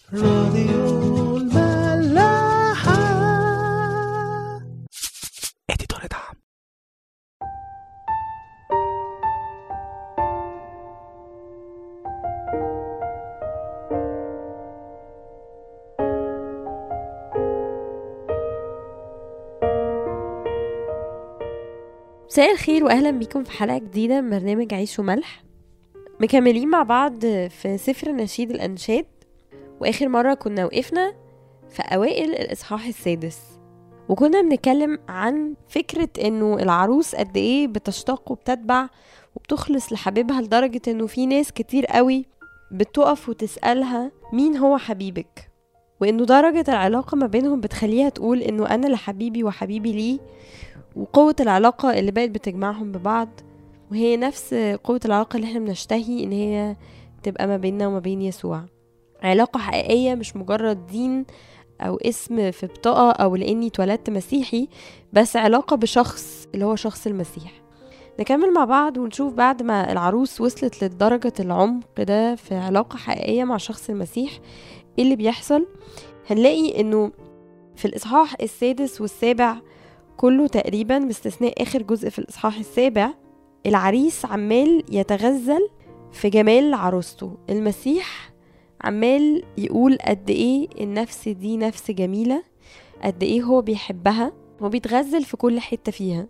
راديو الملاحة اديتور دعم مساء الخير واهلا بيكم في حلقه جديده من برنامج عيش وملح مكملين مع بعض في سفر نشيد الانشاد واخر مره كنا وقفنا في اوائل الاصحاح السادس وكنا بنتكلم عن فكره انه العروس قد ايه بتشتاق وبتتبع وبتخلص لحبيبها لدرجه انه في ناس كتير قوي بتقف وتسالها مين هو حبيبك وانه درجه العلاقه ما بينهم بتخليها تقول انه انا لحبيبي وحبيبي ليه وقوة العلاقة اللي بقت بتجمعهم ببعض وهي نفس قوة العلاقة اللي احنا بنشتهي ان هي تبقى ما بيننا وما بين يسوع علاقة حقيقية مش مجرد دين او اسم في بطاقة او لاني اتولدت مسيحي بس علاقة بشخص اللي هو شخص المسيح نكمل مع بعض ونشوف بعد ما العروس وصلت لدرجة العمق ده في علاقة حقيقية مع شخص المسيح ايه اللي بيحصل هنلاقي انه في الاصحاح السادس والسابع كله تقريبا باستثناء اخر جزء في الاصحاح السابع العريس عمال يتغزل في جمال عروسته المسيح عمال يقول قد ايه النفس دي نفس جميلة قد ايه هو بيحبها هو بيتغزل في كل حتة فيها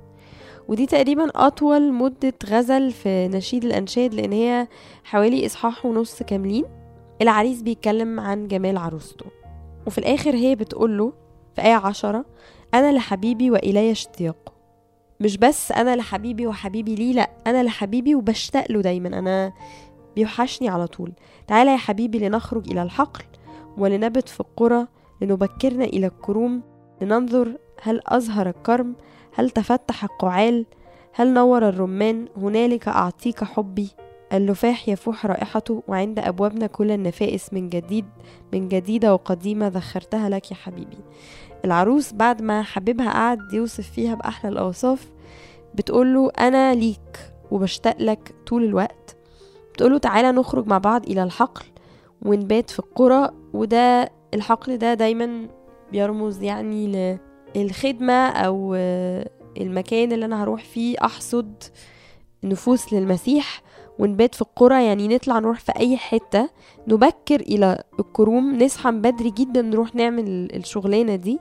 ودي تقريبا أطول مدة غزل في نشيد الأنشاد لأن هي حوالي إصحاح ونص كاملين العريس بيتكلم عن جمال عروسته وفي الآخر هي بتقوله في آية عشرة أنا لحبيبي وإلي اشتياق مش بس أنا لحبيبي وحبيبي ليه لأ أنا لحبيبي وبشتاق له دايما أنا بيوحشني على طول تعالى يا حبيبي لنخرج إلى الحقل ولنبت في القرى لنبكرنا إلى الكروم لننظر هل أزهر الكرم هل تفتح القعال هل نور الرمان هنالك أعطيك حبي اللفاح يفوح رائحته وعند أبوابنا كل النفائس من جديد من جديدة وقديمة ذخرتها لك يا حبيبي العروس بعد ما حبيبها قعد يوصف فيها بأحلى الأوصاف بتقوله أنا ليك وبشتاق لك طول الوقت بتقوله تعالى نخرج مع بعض إلى الحقل ونبات في القرى وده الحقل ده دايما بيرمز يعني للخدمة أو المكان اللي أنا هروح فيه أحصد نفوس للمسيح ونبات في القرى يعني نطلع نروح في أي حتة نبكر إلى الكروم نصحى من بدري جدا نروح نعمل الشغلانة دي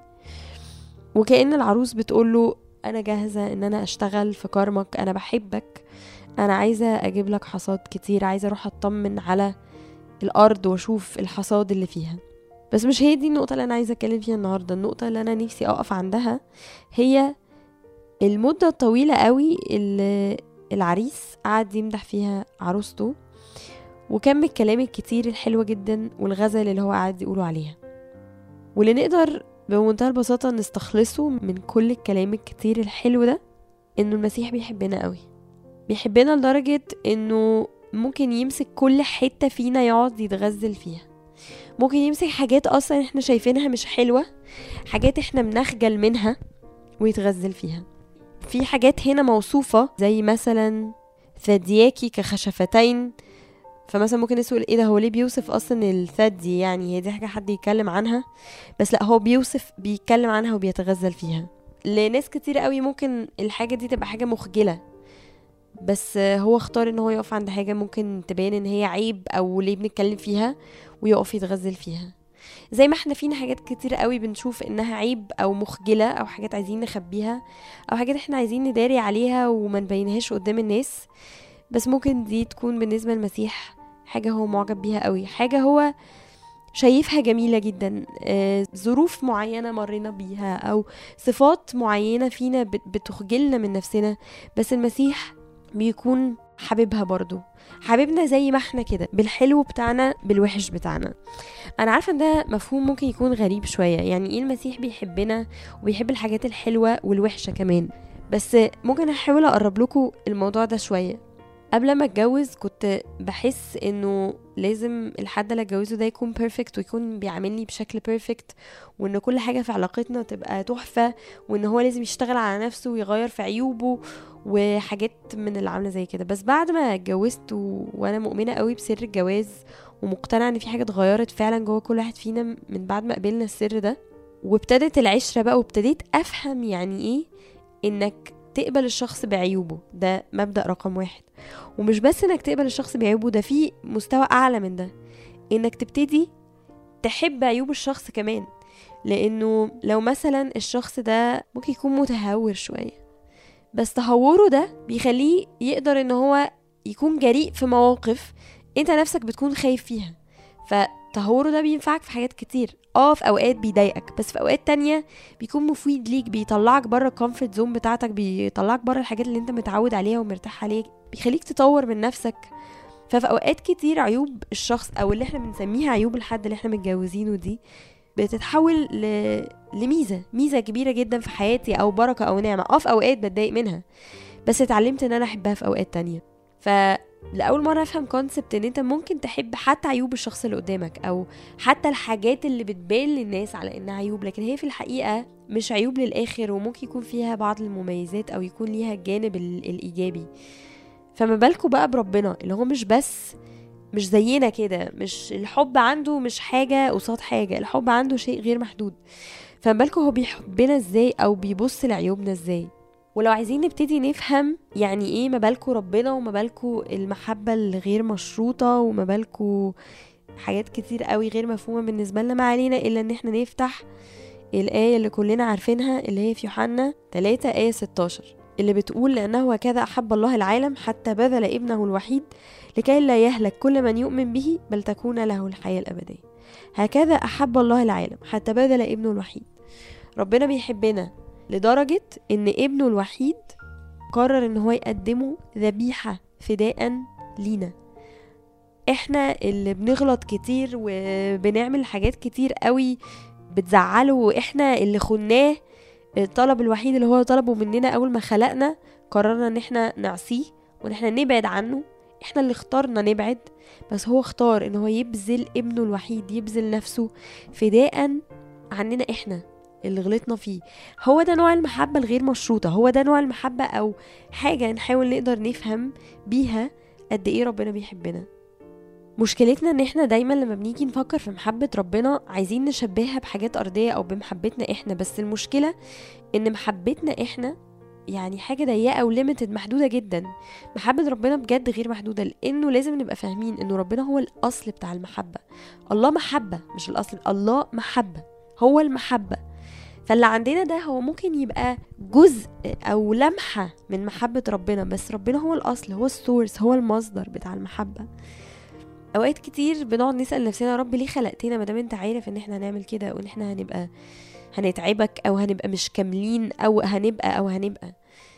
وكأن العروس بتقوله أنا جاهزة إن أنا أشتغل في كرمك أنا بحبك أنا عايزة أجيب لك حصاد كتير عايزة أروح أطمن على الأرض وأشوف الحصاد اللي فيها بس مش هي دي النقطة اللي أنا عايزة أتكلم فيها النهاردة النقطة اللي أنا نفسي أقف عندها هي المدة الطويلة قوي اللي العريس قعد يمدح فيها عروسته وكم الكلام الكتير الحلوة جدا والغزل اللي هو قعد يقوله عليها واللي نقدر بمنتهى البساطة نستخلصه من كل الكلام الكتير الحلو ده انه المسيح بيحبنا قوي بيحبنا لدرجة انه ممكن يمسك كل حتة فينا يقعد يتغزل فيها ممكن يمسك حاجات اصلا احنا شايفينها مش حلوة حاجات احنا بنخجل منها ويتغزل فيها في حاجات هنا موصوفة زي مثلا ثدياكي كخشفتين فمثلا ممكن نسأل ايه ده هو ليه بيوصف اصلا الثدي يعني هي دي حاجة حد يتكلم عنها بس لا هو بيوصف بيتكلم عنها وبيتغزل فيها لناس كتير قوي ممكن الحاجة دي تبقى حاجة مخجلة بس هو اختار ان هو يقف عند حاجة ممكن تبان ان هي عيب او ليه بنتكلم فيها ويقف يتغزل فيها زي ما احنا فينا حاجات كتير قوي بنشوف انها عيب او مخجلة او حاجات عايزين نخبيها او حاجات احنا عايزين نداري عليها وما نبينهاش قدام الناس بس ممكن دي تكون بالنسبة للمسيح حاجة هو معجب بيها قوي حاجة هو شايفها جميلة جدا آه، ظروف معينة مرينا بيها أو صفات معينة فينا بت- بتخجلنا من نفسنا بس المسيح بيكون حبيبها برضو حبيبنا زي ما احنا كده بالحلو بتاعنا بالوحش بتاعنا انا عارفه ان ده مفهوم ممكن يكون غريب شويه يعني ايه المسيح بيحبنا وبيحب الحاجات الحلوه والوحشه كمان بس ممكن احاول اقرب لكم الموضوع ده شويه قبل ما اتجوز كنت بحس انه لازم الحد اللي اتجوزه ده يكون بيرفكت ويكون بيعاملني بشكل بيرفكت وان كل حاجه في علاقتنا تبقى تحفه وان هو لازم يشتغل على نفسه ويغير في عيوبه وحاجات من اللي عامله زي كده بس بعد ما اتجوزت و... وانا مؤمنه قوي بسر الجواز ومقتنعة ان في حاجة اتغيرت فعلا جوه كل واحد فينا من بعد ما قبلنا السر ده وابتدت العشرة بقى وابتديت افهم يعني ايه انك تقبل الشخص بعيوبه ده مبدأ رقم واحد ومش بس انك تقبل الشخص بعيوبه ده في مستوى اعلى من ده انك تبتدي تحب عيوب الشخص كمان لانه لو مثلا الشخص ده ممكن يكون متهور شوية بس تهوره ده بيخليه يقدر ان هو يكون جريء في مواقف انت نفسك بتكون خايف فيها فتهوره ده بينفعك في حاجات كتير اه في اوقات بيضايقك بس في اوقات تانية بيكون مفيد ليك بيطلعك بره الكومفورت زون بتاعتك بيطلعك بره الحاجات اللي انت متعود عليها ومرتاح عليها بيخليك تطور من نفسك ففي اوقات كتير عيوب الشخص او اللي احنا بنسميها عيوب الحد اللي احنا متجوزينه دي بتتحول ل... لميزه ميزه كبيره جدا في حياتي او بركه او نعمه اه في اوقات بتضايق منها بس اتعلمت ان انا احبها في اوقات تانية فلأول مرة أفهم كونسبت إن أنت ممكن تحب حتى عيوب الشخص اللي قدامك أو حتى الحاجات اللي بتبان للناس على إنها عيوب لكن هي في الحقيقة مش عيوب للآخر وممكن يكون فيها بعض المميزات أو يكون ليها الجانب ال- الإيجابي فما بالكوا بقى بربنا اللي هو مش بس مش زينا كده مش الحب عنده مش حاجة قصاد حاجة الحب عنده شيء غير محدود فما بالكوا هو بيحبنا ازاي أو بيبص لعيوبنا ازاي ولو عايزين نبتدي نفهم يعني ايه ما بالكوا ربنا وما بالكوا المحبة الغير مشروطة وما بالكوا حاجات كتير قوي غير مفهومة بالنسبة لنا ما علينا إلا إن احنا نفتح الآية اللي كلنا عارفينها اللي هي في يوحنا 3 آية 16 اللي بتقول لأنه هكذا أحب الله العالم حتى بذل ابنه الوحيد لكي لا يهلك كل من يؤمن به بل تكون له الحياة الأبدية هكذا أحب الله العالم حتى بذل ابنه الوحيد ربنا بيحبنا لدرجة إن ابنه الوحيد قرر إن هو يقدمه ذبيحة فداء لينا احنا اللي بنغلط كتير وبنعمل حاجات كتير قوي بتزعله واحنا اللي خناه الطلب الوحيد اللي هو طلبه مننا اول ما خلقنا قررنا ان احنا نعصيه وان احنا نبعد عنه احنا اللي اخترنا نبعد بس هو اختار ان هو يبذل ابنه الوحيد يبذل نفسه فداء عننا احنا اللي غلطنا فيه هو ده نوع المحبة الغير مشروطة هو ده نوع المحبة او حاجة نحاول نقدر نفهم بيها قد ايه ربنا بيحبنا مشكلتنا ان احنا دايما لما بنيجي نفكر في محبة ربنا عايزين نشبهها بحاجات ارضية او بمحبتنا احنا بس المشكلة ان محبتنا احنا يعني حاجة ضيقة وليميتد محدودة جدا محبة ربنا بجد غير محدودة لأنه لازم نبقى فاهمين إنه ربنا هو الأصل بتاع المحبة الله محبة مش الأصل الله محبة هو المحبة فاللي عندنا ده هو ممكن يبقى جزء أو لمحة من محبة ربنا بس ربنا هو الأصل هو السورس هو المصدر بتاع المحبة اوقات كتير بنقعد نسال نفسنا يا رب ليه خلقتنا ما دام انت عارف ان احنا هنعمل كده وان احنا هنبقى هنتعبك او هنبقى مش كاملين او هنبقى او هنبقى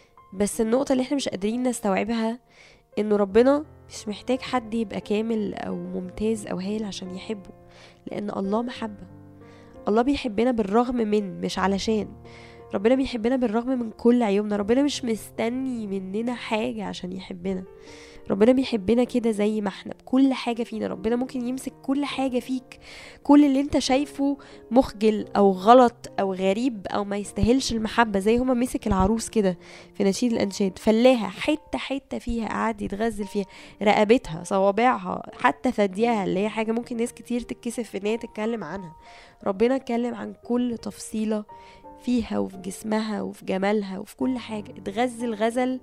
بس النقطة اللي احنا مش قادرين نستوعبها انه ربنا مش محتاج حد يبقى كامل او ممتاز او هايل عشان يحبه لان الله محبة الله بيحبنا بالرغم من مش علشان ربنا بيحبنا بالرغم من كل عيوبنا ربنا مش مستني مننا حاجة عشان يحبنا ربنا بيحبنا كده زي ما احنا بكل حاجة فينا ربنا ممكن يمسك كل حاجة فيك كل اللي انت شايفه مخجل او غلط او غريب او ما يستاهلش المحبة زي هما مسك العروس كده في نشيد الانشاد فلاها حتة حتة فيها قعد يتغزل فيها رقبتها صوابعها حتى ثديها اللي هي حاجة ممكن ناس كتير تتكسف في ان هي تتكلم عنها ربنا اتكلم عن كل تفصيلة فيها وفي جسمها وفي جمالها وفي كل حاجة اتغزل غزل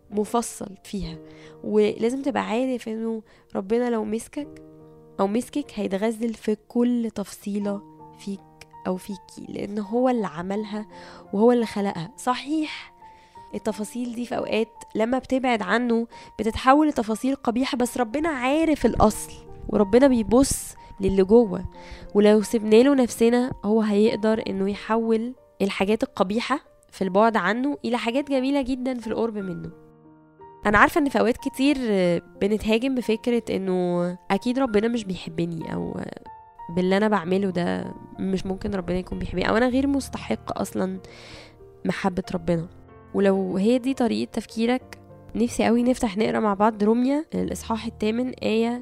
مفصل فيها ولازم تبقى عارف انه ربنا لو مسكك او مسكك هيتغزل في كل تفصيلة فيك او فيكي لان هو اللي عملها وهو اللي خلقها صحيح التفاصيل دي في اوقات لما بتبعد عنه بتتحول لتفاصيل قبيحة بس ربنا عارف الاصل وربنا بيبص للي جوه ولو سيبنا له نفسنا هو هيقدر انه يحول الحاجات القبيحة في البعد عنه الى حاجات جميلة جدا في القرب منه انا عارفه ان في اوقات كتير بنتهاجم بفكره انه اكيد ربنا مش بيحبني او باللي انا بعمله ده مش ممكن ربنا يكون بيحبني او انا غير مستحق اصلا محبه ربنا ولو هي دي طريقه تفكيرك نفسي قوي نفتح نقرا مع بعض روميا الاصحاح الثامن ايه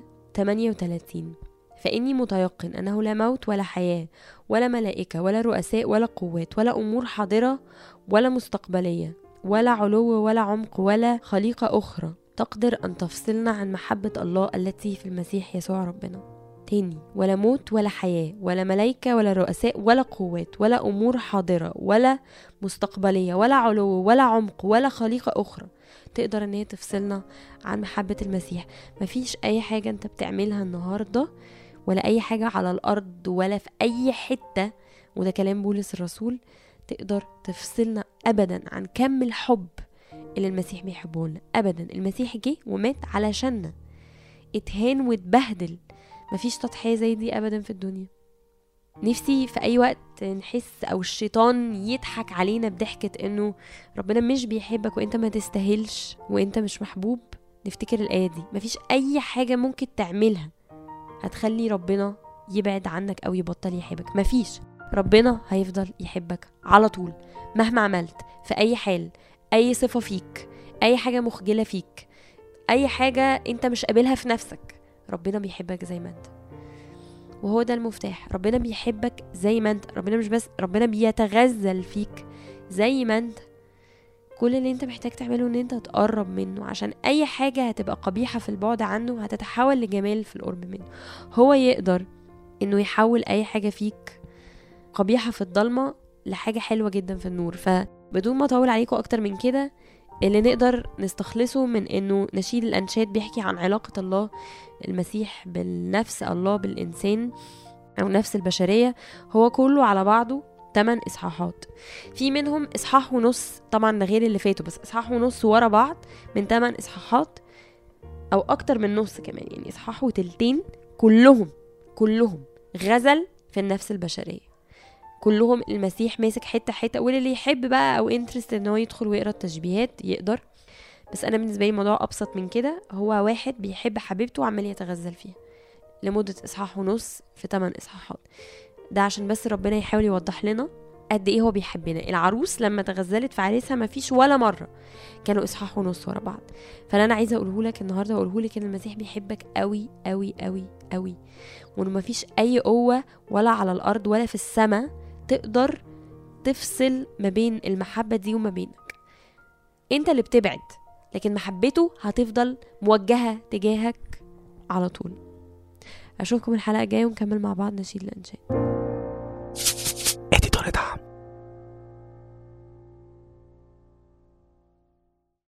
38 فإني متيقن أنه لا موت ولا حياة ولا ملائكة ولا رؤساء ولا قوات ولا أمور حاضرة ولا مستقبلية ولا علو ولا عمق ولا خليقة أخرى تقدر أن تفصلنا عن محبة الله التي في المسيح يسوع ربنا تاني ولا موت ولا حياة ولا ملايكة ولا رؤساء ولا قوات ولا أمور حاضرة ولا مستقبلية ولا علو ولا عمق ولا خليقة أخرى تقدر ان هي تفصلنا عن محبة المسيح مفيش أي حاجة انت بتعملها النهاردة ولا أي حاجة على الأرض ولا في أي حتة وده كلام بولس الرسول تقدر تفصلنا أبدا عن كم الحب اللي المسيح بيحبه لنا أبدا المسيح جه ومات علشاننا اتهان واتبهدل مفيش تضحية زي دي أبدا في الدنيا نفسي في أي وقت نحس أو الشيطان يضحك علينا بضحكة إنه ربنا مش بيحبك وإنت ما تستاهلش وإنت مش محبوب نفتكر الآية دي مفيش أي حاجة ممكن تعملها هتخلي ربنا يبعد عنك أو يبطل يحبك مفيش ربنا هيفضل يحبك على طول مهما عملت في أي حال أي صفة فيك أي حاجة مخجلة فيك أي حاجة أنت مش قابلها في نفسك ربنا بيحبك زي ما أنت وهو ده المفتاح ربنا بيحبك زي ما انت ربنا مش بس ربنا بيتغزل فيك زي ما انت كل اللي انت محتاج تعمله ان انت تقرب منه عشان اي حاجة هتبقى قبيحة في البعد عنه هتتحول لجمال في القرب منه هو يقدر انه يحول اي حاجة فيك قبيحة في الضلمة لحاجة حلوة جدا في النور فبدون ما اطول عليكم اكتر من كده اللي نقدر نستخلصه من انه نشيد الانشاد بيحكي عن علاقة الله المسيح بالنفس الله بالانسان او نفس البشرية هو كله على بعضه 8 اصحاحات في منهم اصحاح ونص طبعا ده غير اللي فاتوا بس اصحاح ونص ورا بعض من 8 اصحاحات او اكتر من نص كمان يعني اصحاح وتلتين كلهم كلهم غزل في النفس البشريه كلهم المسيح ماسك حته حته واللي يحب بقى او انترست ان هو يدخل ويقرا التشبيهات يقدر بس انا بالنسبه لي الموضوع ابسط من كده هو واحد بيحب حبيبته وعمال يتغزل فيها لمده اصحاح ونص في 8 اصحاحات ده عشان بس ربنا يحاول يوضح لنا قد ايه هو بيحبنا العروس لما تغزلت في عريسها مفيش ولا مره كانوا اصحاح ونص ورا بعض فانا انا عايزه اقوله لك النهارده واقوله لك ان المسيح بيحبك قوي قوي قوي قوي وانه مفيش اي قوه ولا على الارض ولا في السماء تقدر تفصل ما بين المحبه دي وما بينك انت اللي بتبعد لكن محبته هتفضل موجهه تجاهك على طول اشوفكم الحلقه الجايه ونكمل مع بعض نشيد الانشاد